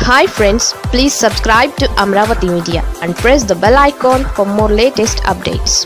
hi friends please subscribe to Amaravati media and press the bell icon for more latest updates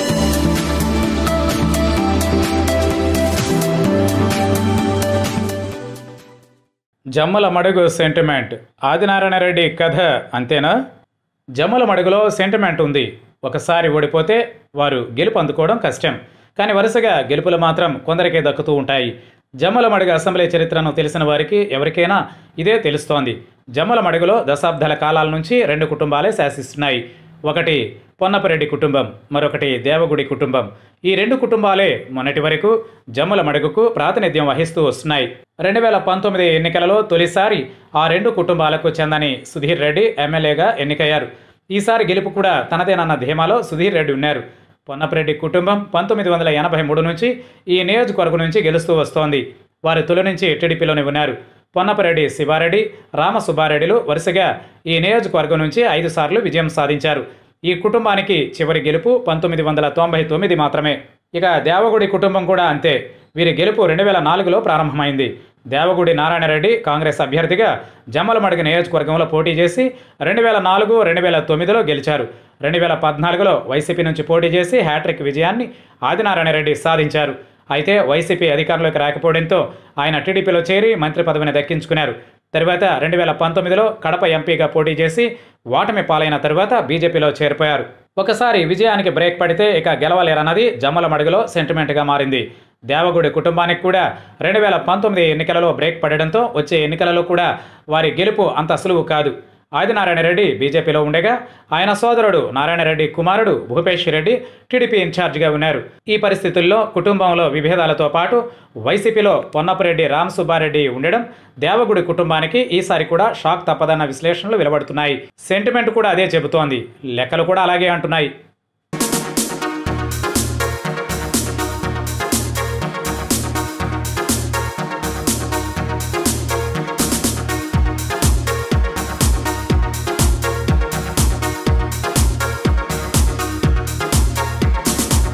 Jammalamadugu sentiment Adinarayana Reddy కథ అంతేనా జమ్మల మడుగులో sentiment ఉంది ఒకసారి ఓడిపోతే వారు గెలుపు అందుకోవడం కష్టం కానీ వరుసగా గెలుపులు మాత్రం కొందరికే దక్కుతూ ఉంటాయి జమ్మల మడుగు అసెంబ్లీ చరిత్రను తెలిసిన వారికి ఎవరికైనా ఇదే తెలుస్తోంది జమ్మల మడుగులో దశాబ్దాల కాలాల నుంచి రెండు కుటుంబాలే శాసిస్తున్నాయి ఒకటి పొన్నపరెడ్డి కుటుంబం మరొకటి దేవగుడి కుటుంబం ఈ రెండు కుటుంబాలే మొన్నటి వరకు జమ్మల మడుగుకు ప్రాతినిధ్యం వహిస్తూ వస్తున్నాయి రెండు వేల పంతొమ్మిది ఎన్నికలలో తొలిసారి ఆ రెండు కుటుంబాలకు చెందని సుధీర్ రెడ్డి ఎమ్మెల్యేగా ఎన్నికయ్యారు ఈసారి గెలుపు కూడా తనదేనన్న ధీమాలో సుధీర్ రెడ్డి ఉన్నారు పొన్నపరెడ్డి కుటుంబం పంతొమ్మిది వందల ఎనభై మూడు నుంచి ఈ నియోజకవర్గం నుంచి గెలుస్తూ వస్తోంది వారి తొలి నుంచి టీడీపీలోనే ఉన్నారు పొన్నపరెడ్డి శివారెడ్డి రామసుబ్బారెడ్డిలు వరుసగా ఈ నియోజకవర్గం నుంచి ఐదు సార్లు విజయం సాధించారు ఈ కుటుంబానికి చివరి గెలుపు పంతొమ్మిది వందల తొంభై తొమ్మిది మాత్రమే ఇక దేవగుడి కుటుంబం కూడా అంతే వీరి గెలుపు రెండు వేల నాలుగులో ప్రారంభమైంది దేవగుడి నారాయణరెడ్డి కాంగ్రెస్ అభ్యర్థిగా జమ్మలమడుగు నియోజకవర్గంలో పోటీ చేసి రెండు వేల నాలుగు రెండు వేల తొమ్మిదిలో గెలిచారు రెండు వేల పద్నాలుగులో వైసీపీ నుంచి పోటీ చేసి హ్యాట్రిక్ విజయాన్ని ఆదినారాయణరెడ్డి సాధించారు అయితే వైసీపీ అధికారంలోకి రాకపోవడంతో ఆయన టీడీపీలో చేరి మంత్రి పదవిని దక్కించుకున్నారు తర్వాత రెండు వేల పంతొమ్మిదిలో కడప ఎంపీగా పోటీ చేసి ఓటమి పాలైన తరువాత బీజేపీలో చేరిపోయారు ఒకసారి విజయానికి బ్రేక్ పడితే ఇక గెలవలేరన్నది జమ్మల మడుగులో సెంటిమెంట్గా మారింది దేవగుడి కుటుంబానికి కూడా రెండు వేల పంతొమ్మిది ఎన్నికలలో బ్రేక్ పడడంతో వచ్చే ఎన్నికలలో కూడా వారి గెలుపు అంత సులువు కాదు ఆదినారాయణ రెడ్డి బీజేపీలో ఉండగా ఆయన సోదరుడు నారాయణరెడ్డి కుమారుడు భూపేష్ రెడ్డి టీడీపీ ఇన్ఛార్జిగా ఉన్నారు ఈ పరిస్థితుల్లో కుటుంబంలో విభేదాలతో పాటు వైసీపీలో పొన్నపరెడ్డి రామసుబ్బారెడ్డి ఉండడం దేవగుడి కుటుంబానికి ఈసారి కూడా షాక్ తప్పదన్న విశ్లేషణలు వెలువడుతున్నాయి సెంటిమెంట్ కూడా అదే చెబుతోంది లెక్కలు కూడా అలాగే అంటున్నాయి